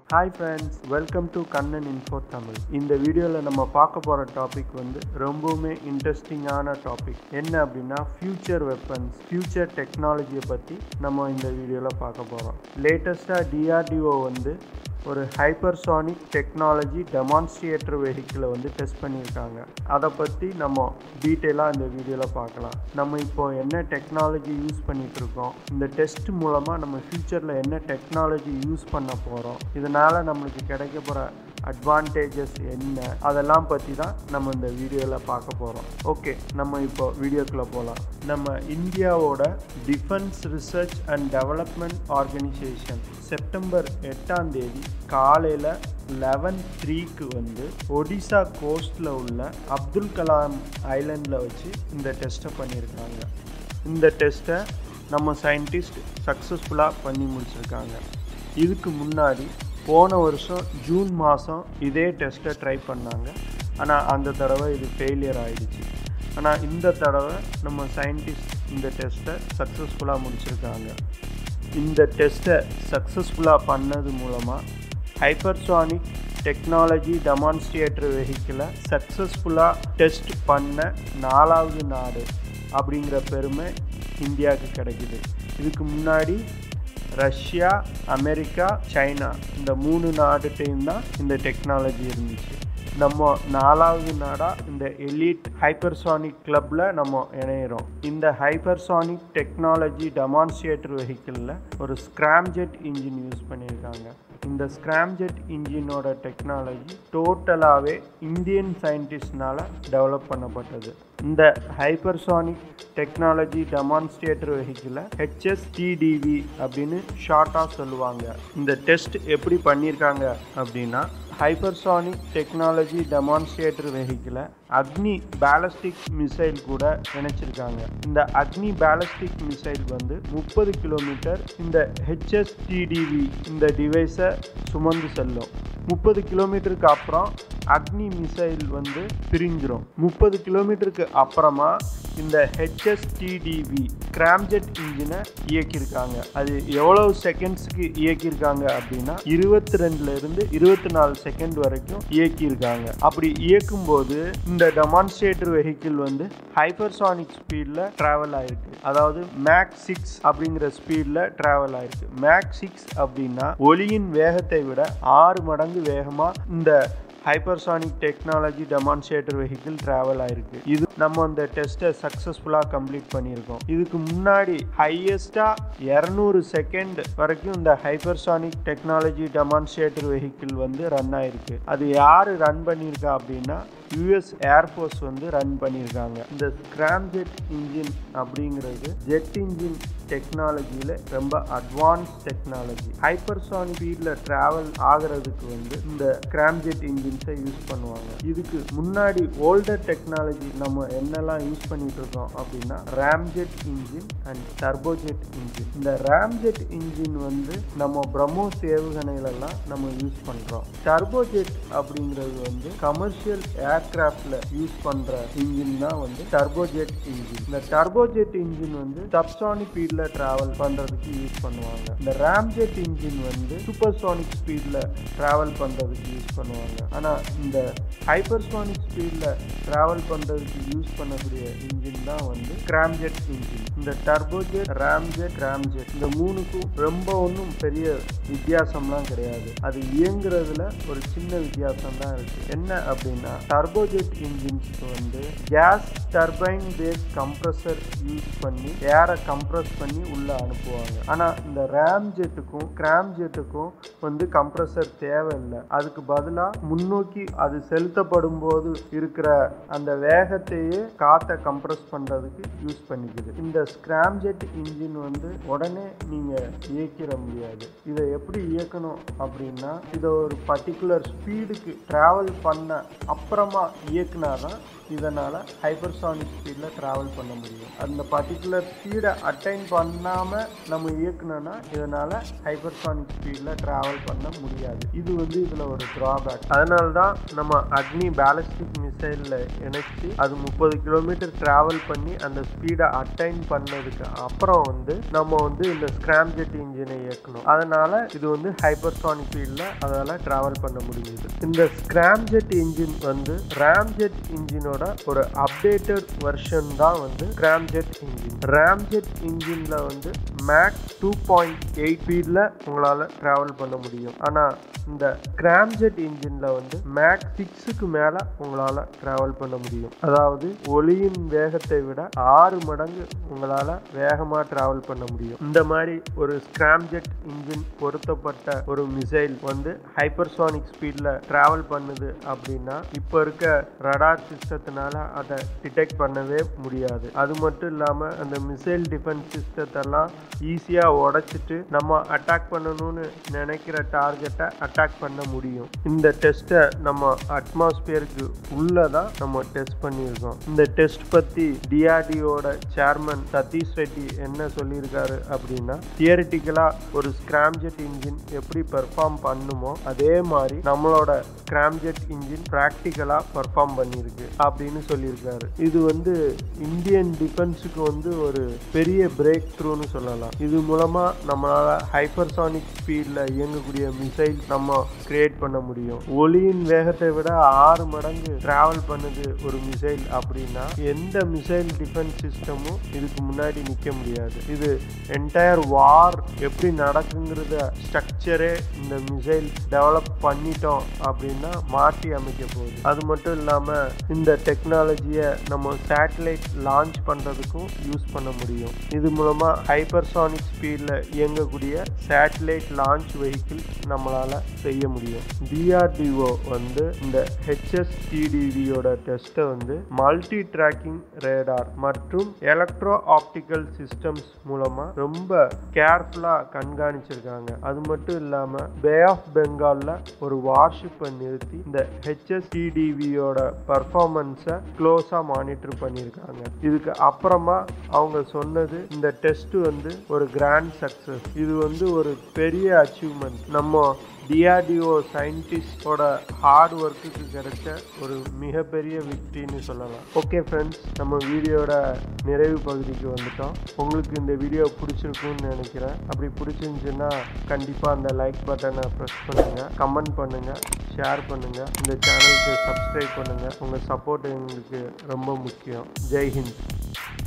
hi friends welcome to Kannan info Tamil இந்த வீடியோவில் நம்ம பார்க்க போகிற டாபிக் வந்து ரொம்பவுமே இன்ட்ரெஸ்டிங்கான டாபிக் என்ன அப்படின்னா ஃப்யூச்சர் வெப்பன்ஸ் ஃப்யூச்சர் டெக்னாலஜியை பற்றி நம்ம இந்த வீடியோவில் பார்க்க போகிறோம் லேட்டஸ்ட்டாக டிஆர்டிஓ வந்து ஒரு ஹைப்பர்சானிக் டெக்னாலஜி டெமான்ஸ்ட்ரேட்டர் வெஹிக்கிளை வந்து டெஸ்ட் பண்ணியிருக்காங்க அதை பற்றி நம்ம டீட்டெயிலாக இந்த வீடியோவில் பார்க்கலாம் நம்ம இப்போ என்ன டெக்னாலஜி யூஸ் பண்ணிட்டு இருக்கோம் இந்த டெஸ்ட் மூலமாக நம்ம ஃப்யூச்சரில் என்ன டெக்னாலஜி யூஸ் பண்ண போகிறோம் இதனால் நம்மளுக்கு கிடைக்க போகிற அட்வான்டேஜஸ் என்ன அதெல்லாம் பற்றி தான் நம்ம இந்த வீடியோவில் பார்க்க போகிறோம் ஓகே நம்ம இப்போ வீடியோக்குள்ளே போகலாம் நம்ம இந்தியாவோட defence research and development organisation September எட்டாம் தேதி காலையில் லெவன் த்ரீக்கு வந்து ஒடிசா கோஸ்டில் உள்ள அப்துல் கலாம் ஐலண்டில் வச்சு இந்த டெஸ்ட்டை பண்ணியிருக்காங்க இந்த டெஸ்ட்டை நம்ம சயின்டிஸ்ட் சக்ஸஸ்ஃபுல்லாக பண்ணி முடிச்சிருக்காங்க இதுக்கு முன்னாடி போன வருஷம் ஜூன் மாதம் இதே டெஸ்ட்டை ட்ரை பண்ணாங்க ஆனால் அந்த தடவை இது ஃபெயிலியர் ஆகிடுச்சு ஆனால் இந்த தடவை நம்ம சயின்டிஸ்ட் இந்த டெஸ்ட்டை சக்ஸஸ்ஃபுல்லாக முடிச்சிருக்காங்க இந்த டெஸ்ட்டை சக்ஸஸ்ஃபுல்லாக பண்ணது மூலமாக ஹைப்பர்சானிக் டெக்னாலஜி டெமான்ஸ்ட்ரேட்டர் வெஹிக்கிளை சக்ஸஸ்ஃபுல்லாக டெஸ்ட் பண்ண நாலாவது நாடு அப்படிங்கிற பெருமை இந்தியாவுக்கு கிடைக்குது இதுக்கு முன்னாடி ரஷ்யா அமெரிக்கா சைனா இந்த மூணு நாடுகிட்டையும் தான் இந்த டெக்னாலஜி இருந்துச்சு நம்ம நாலாவது நாடாக இந்த எலிட் ஹைப்பர்சானிக் கிளப்பில் நம்ம இணையிறோம் இந்த ஹைப்பர்சானிக் டெக்னாலஜி டெமான்ஸ்ட்ரேட்டர் வெஹிக்கிளில் ஒரு ஸ்க்ராம்ஜெட் இன்ஜின் யூஸ் பண்ணியிருக்காங்க இந்த ஸ்க்ராம்ஜெட் இன்ஜினோட டெக்னாலஜி டோட்டலாகவே இந்தியன் சயின்டிஸ்ட்னால் டெவலப் பண்ணப்பட்டது இந்த ஹைப்பர்சானிக் டெக்னாலஜி டெமான்ஸ்ட்ரேட்டர் வெஹிக்கிளை ஹெச்எஸ்டிடிவி அப்படின்னு ஷார்ட்டாக சொல்லுவாங்க இந்த டெஸ்ட் எப்படி பண்ணியிருக்காங்க அப்படின்னா ஹைப்பர்சானிக் டெக்னாலஜி டெமான்ஸ்ட்ரேட்டர் வெஹிக்கிளை அக்னி பேலஸ்டிக் மிசைல் கூட இணைச்சிருக்காங்க இந்த அக்னி பேலஸ்டிக் மிசைல் வந்து முப்பது கிலோமீட்டர் இந்த ஹெச்எஸ்டிடிவி இந்த டிவைஸை சுமந்து செல்லும் முப்பது கிலோமீட்டருக்கு அப்புறம் அக்னி மிசைல் வந்து பிரிஞ்சிரும் முப்பது கிலோமீட்டருக்கு அப்புறமா இந்த ஹெச்எஸ்டிடிவி கிராம்ஜெட் இன்ஜினை இயக்கியிருக்காங்க அது எவ்வளவு செகண்ட்ஸ்க்கு இயக்கியிருக்காங்க அப்படின்னா இருபத்தி ரெண்டுல இருந்து இருபத்தி நாலு செகண்ட் வரைக்கும் இயக்கியிருக்காங்க அப்படி இயக்கும்போது இந்த டெமான்ஸ்ட்ரேட்டர் வெஹிக்கிள் வந்து ஹைப்பர்சானிக் ஸ்பீடில் ட்ராவல் ஆயிருக்கு அதாவது மேக் சிக்ஸ் அப்படிங்கிற ஸ்பீடில் ட்ராவல் ஆயிருக்கு மேக் சிக்ஸ் அப்படின்னா ஒளியின் வேகத்தை விட ஆறு மடங்கு வேகமாக இந்த hypersonic technology demonstrator vehicle travel ஆயிருக்கு இது நம்ம அந்த டெஸ்ட்டை சக்ஸஸ்ஃபுல்லாக கம்ப்ளீட் பண்ணியிருக்கோம் இதுக்கு முன்னாடி ஹையஸ்டாக இரநூறு செகண்ட் வரைக்கும் இந்த ஹைப்பர்சானிக் டெக்னாலஜி டெமான்ஸ்ட்ரேட்டர் வெஹிக்கிள் வந்து ரன் ஆயிருக்கு அது யார் ரன் பண்ணியிருக்கா அப்படின்னா யூஎஸ் ஏர்ஃபோர்ஸ் வந்து ரன் பண்ணியிருக்காங்க இந்த ஸ்கிராம்ஜெட் இன்ஜின் அப்படிங்கிறது ஜெட் இன்ஜின் டெக்னாலஜியில் ரொம்ப அட்வான்ஸ் டெக்னாலஜி ஹைப்பர்சானிக் ஸ்பீடில் ட்ராவல் ஆகிறதுக்கு வந்து இந்த ஸ்கிராம்ஜெட் இன்ஜின்ஸை யூஸ் பண்ணுவாங்க இதுக்கு முன்னாடி ஓல்டர் டெக்னாலஜி நம்ம என்னெல்லாம் யூஸ் பண்ணிட்டு இருக்கோம் அப்படின்னா ramjet engine and turbojet engine இந்த ரேம்ஜெட் இன்ஜின் வந்து நம்ம பிரம்மோஸ் ஏவுகணையிலலாம் நம்ம யூஸ் பண்ணுறோம் டர்போஜெட் அப்படிங்கிறது வந்து கமர்ஷியல் ஏர்கிராஃப்டில் யூஸ் பண்ணுற இன்ஜின் தான் வந்து டர்போஜெட் இன்ஜின் இந்த டர்போஜெட் இன்ஜின் வந்து சப்சானிக் ஸ்பீடில் ட்ராவல் பண்ணுறதுக்கு யூஸ் பண்ணுவாங்க இந்த ரேம்ஜெட் இன்ஜின் வந்து சூப்பர்சானிக் ஸ்பீடில் ட்ராவல் பண்ணுறதுக்கு யூஸ் பண்ணுவாங்க ஆனால் இந்த ஹைப்பர்சானிக் ஸ்பீடில் ட்ராவல் பண்ணுறதுக்கு யூஸ் பண்ணக்கூடிய இன்ஜின் தான் வந்து கிராம்ஜெட் இன்ஜின் இந்த டர்போஜெட் ரேம்ஜெட் கிராம்ஜெட் இந்த மூணுக்கும் ரொம்ப ஒன்றும் பெரிய வித்தியாசம்லாம் கிடையாது அது இயங்குறதுல ஒரு சின்ன வித்தியாசம் தான் இருக்கு என்ன அப்படின்னா டர்போஜெட் இன்ஜின்ஸ்க்கு வந்து gas turbine base compressor use பண்ணி ஏரை கம்ப்ரஸ் பண்ணி உள்ள அனுப்புவாங்க ஆனால் இந்த ரேம் ஜெட்டுக்கும் கிராம் ஜெட்டுக்கும் வந்து கம்ப்ரஸர் தேவையில்லை அதுக்கு பதிலாக முன்னோக்கி அது செலுத்தப்படும் போது இருக்கிற அந்த வேகத்தையே காற்றை கம்ப்ரஸ் பண்ணுறதுக்கு யூஸ் பண்ணிக்குது இந்த ஸ்கிராம் ஜெட் இன்ஜின் வந்து உடனே நீங்கள் இயக்கிட முடியாது இதை எப்படி இயக்கணும் அப்படின்னா இதை ஒரு பர்டிகுலர் ஸ்பீடுக்கு ட்ராவல் பண்ண அப்புறமா இயக்குனாதான் இதனால் ஹைப்பர்சானிக் ஸ்பீடில் ட்ராவல் பண்ண முடியும் அந்த பர்டிகுலர் ஸ்பீடை அட்டைன் பண்ணாமல் நம்ம இயக்குனோன்னா இதனால் ஹைப்பர்சானிக் ஸ்பீடில் ட்ராவல் பண்ண முடியாது இது வந்து இதில் ஒரு ட்ராபேக் அதனால தான் நம்ம அக்னி பேலஸ்டிக் மிசைலில் இணைச்சி அது முப்பது கிலோமீட்டர் ட்ராவல் பண்ணி அந்த ஸ்பீடை அட்டைன் பண்ணதுக்கு அப்புறம் வந்து நம்ம வந்து இந்த ஸ்கிராம்ஜெட் இன்ஜினை இயக்கணும் அதனால் இது வந்து ஹைப்பர்சானிக் ஸ்பீடில் அதால் ட்ராவல் பண்ண முடியுது இந்த ஸ்கிராம்ஜெட் இன்ஜின் வந்து ரேம்ஜெட் இன்ஜினோட ஒரு அப்டேட்டட் வெர்ஷன் தான் வந்து ஸ்கிராம்ஜெட் இன்ஜின் ரேம்ஜெட் இன்ஜினில் வந்து மேக்ஸ் டூ பாயிண்ட் எயிட் ஸ்பீடில் உங்களால் ட்ராவல் பண்ண முடியும் ஆனால் இந்த ஸ்கிராம்ஜெட் இன்ஜினில் வந்து மேக்ஸ் சிக்ஸுக்கு மேலே உங்களால் ட்ராவல் பண்ண முடியும் அதாவது ஒளியின் வேகத்தை விட ஆறு மடங்கு உங்களால் வேகமாக ட்ராவல் பண்ண முடியும் இந்த மாதிரி ஒரு ஸ்கிராம்ஜெட் இன்ஜின் பொருத்தப்பட்ட ஒரு மிசைல் வந்து ஹைப்பர்சானிக் ஸ்பீடில் ட்ராவல் பண்ணுது அப்படின்னா இப்போ இருக்க ரடார் சிஸ்டத்தினால அதை டிடெக்ட் பண்ணவே முடியாது அது மட்டும் இல்லாமல் அந்த மிசைல் டிஃபென்ஸ் சிஸ்டத்தெல்லாம் ஈஸியாக உடைச்சிட்டு நம்ம அட்டாக் பண்ணணும்னு நினைக்கிற டார்கெட்டை அட்டாக் பண்ண முடியும் இந்த டெஸ்ட்டை நம்ம அட்மாஸ்பியருக்கு உள்ளே தான் நம்ம டெஸ்ட் பண்ணியிருக்கோம் இந்த டெஸ்ட் பற்றி டிஆர்டிஓட சேர்மன் சதீஷ் ரெட்டி என்ன சொல்லியிருக்காரு அப்படின்னா தியரிட்டிக்கலாக ஒரு ஸ்கிராம்ஜெட் இன்ஜின் எப்படி பெர்ஃபார்ம் பண்ணுமோ அதே மாதிரி நம்மளோட ஸ்கிராம்ஜெட் இன்ஜின் ப்ராக்டிக்கலாக பெர்ஃபார்ம் பண்ணியிருக்கு அப்படின்னு சொல்லியிருக்காரு இது வந்து இந்தியன் டிஃபென்ஸுக்கு வந்து ஒரு பெரிய பிரேக் த்ரூன்னு சொல்லலாம் இது மூலமாக நம்மளால் ஹைப்பர்சானிக் ஸ்பீடில் இயங்கக்கூடிய மிசைல் நம்ம கிரியேட் பண்ண முடியும் ஒளியின் வேகத்தை விட ஆறு மடங்கு டிராவல் பண்ணுது ஒரு மிசைல் அப்படின்னா எந்த மிசைல் டிஃபென்ஸ் சிஸ்டமும் இதுக்கு முன்னாடி நிற்க முடியாது இது என்டையர் வார் எப்படி நடக்குங்கிறத ஸ்ட்ரக்சரே இந்த மிசைல் டெவலப் பண்ணிட்டோம் அப்படின்னா மாற்றி அமைக்க போகுது அது மட்டும் இல்லாமல் இந்த டெக்னாலஜியை நம்ம சேட்டலைட் லான்ச் பண்ணுறதுக்கும் யூஸ் பண்ண முடியும் இது மூலமாக ஹைப்பர்சானிக் ஸ்பீடில் இயங்கக்கூடிய சேட்டலைட் லான்ச் வெஹிக்கிள் நம்மளால் செய்ய முடியும் டிஆர்டிஓ வந்து இந்த ஹெச்எஸ்டிடிவியோட டெஸ்ட்டை வந்து மல்டி ட்ராக்கிங் ரேடார் மற்றும் எலக்ட்ரோ ஆப்டிக்கல் சிஸ்டம்ஸ் மூலமாக ரொம்ப கேர்ஃபுல்லாக கண்காணிச்சிருக்காங்க அது மட்டும் இல்லாமல் பே ஆஃப் பெங்காலில் ஒரு வார்ஷிப்பை நிறுத்தி இந்த ஹெச்எஸ்டிடிவியோட பர்ஃபார்மன்ஸை க்ளோஸாக மானிட்டர் பண்ணியிருக்காங்க இதுக்கு அப்புறமா அவங்க சொன்னது இந்த டெஸ்ட் வந்து ஒரு கிராண்ட் சக்ஸஸ் இது வந்து ஒரு பெரிய அச்சீவ்மெண்ட் நம்ம டிஆர்டிஓ சயின்டிஸ்டோட ஹார்ட் ஒர்க்குக்கு கிடைச்ச ஒரு மிகப்பெரிய விக்ட்ரின்னு சொல்லலாம் ஓகே ஃப்ரெண்ட்ஸ் நம்ம வீடியோட நிறைவு பகுதிக்கு வந்துட்டோம் உங்களுக்கு இந்த வீடியோ பிடிச்சிருக்கும்னு நினைக்கிறேன் அப்படி பிடிச்சிருந்துச்சுன்னா கண்டிப்பாக அந்த லைக் பட்டனை ப்ரெஸ் பண்ணுங்கள் கமெண்ட் பண்ணுங்கள் ஷேர் பண்ணுங்கள் இந்த சேனலுக்கு சப்ஸ்கிரைப் பண்ணுங்கள் உங்கள் சப்போர்ட் எங்களுக்கு ரொம்ப முக்கியம் ஜெய்ஹிந்த்